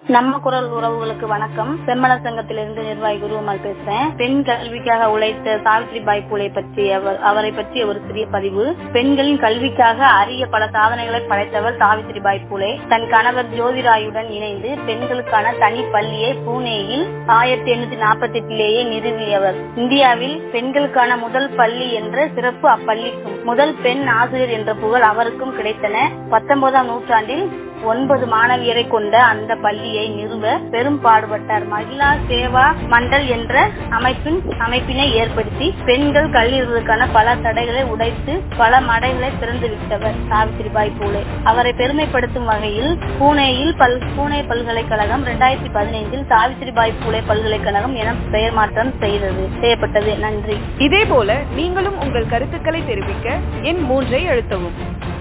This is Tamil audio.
நம்ம குரல் உறவுகளுக்கு வணக்கம் செம்மல சங்கத்திலிருந்து நிர்வாகி குருவமால் பேசுறேன் பெண் கல்விக்காக உழைத்த சாவித்ரி பாய் பூலே பற்றி அவர் அவரை பற்றிய ஒரு சிறிய பதிவு பெண்களின் கல்விக்காக அரிய பல சாதனைகளை படைத்தவர் சாவித்ரி பாய் பூலே தன் கணவர் ஜோதிராயுடன் இணைந்து பெண்களுக்கான தனி பள்ளியை பூனேயில் ஆயிரத்தி எண்ணூத்தி நாற்பத்தி எட்டிலேயே நிறுவியவர் இந்தியாவில் பெண்களுக்கான முதல் பள்ளி என்ற சிறப்பு அப்பள்ளிக்கும் முதல் பெண் ஆசிரியர் என்ற புகழ் அவருக்கும் கிடைத்தன பத்தொன்பதாம் நூற்றாண்டில் ஒன்பது மாணவியரை கொண்ட அந்த பள்ளியை நிறுவ பெரும் பாடுபட்டார் மகிழா சேவா மண்டல் என்ற அமைப்பின் அமைப்பினை ஏற்படுத்தி பெண்கள் கல்விக்கான பல தடைகளை உடைத்து பல மடைகளை திறந்து விட்டவர் சாவித்ரிபாய் பூலே அவரை பெருமைப்படுத்தும் வகையில் பூனேயில் பல் பூனே பல்கலைக்கழகம் இரண்டாயிரத்தி பதினைந்தில் சாவித்ரிபாய் பூலே பல்கலைக்கழகம் என பெயர் மாற்றம் செய்தது செய்யப்பட்டது நன்றி இதே போல நீங்களும் உங்கள் கருத்துக்களை தெரிவிக்க எண் மூன்றை அழுத்தவும்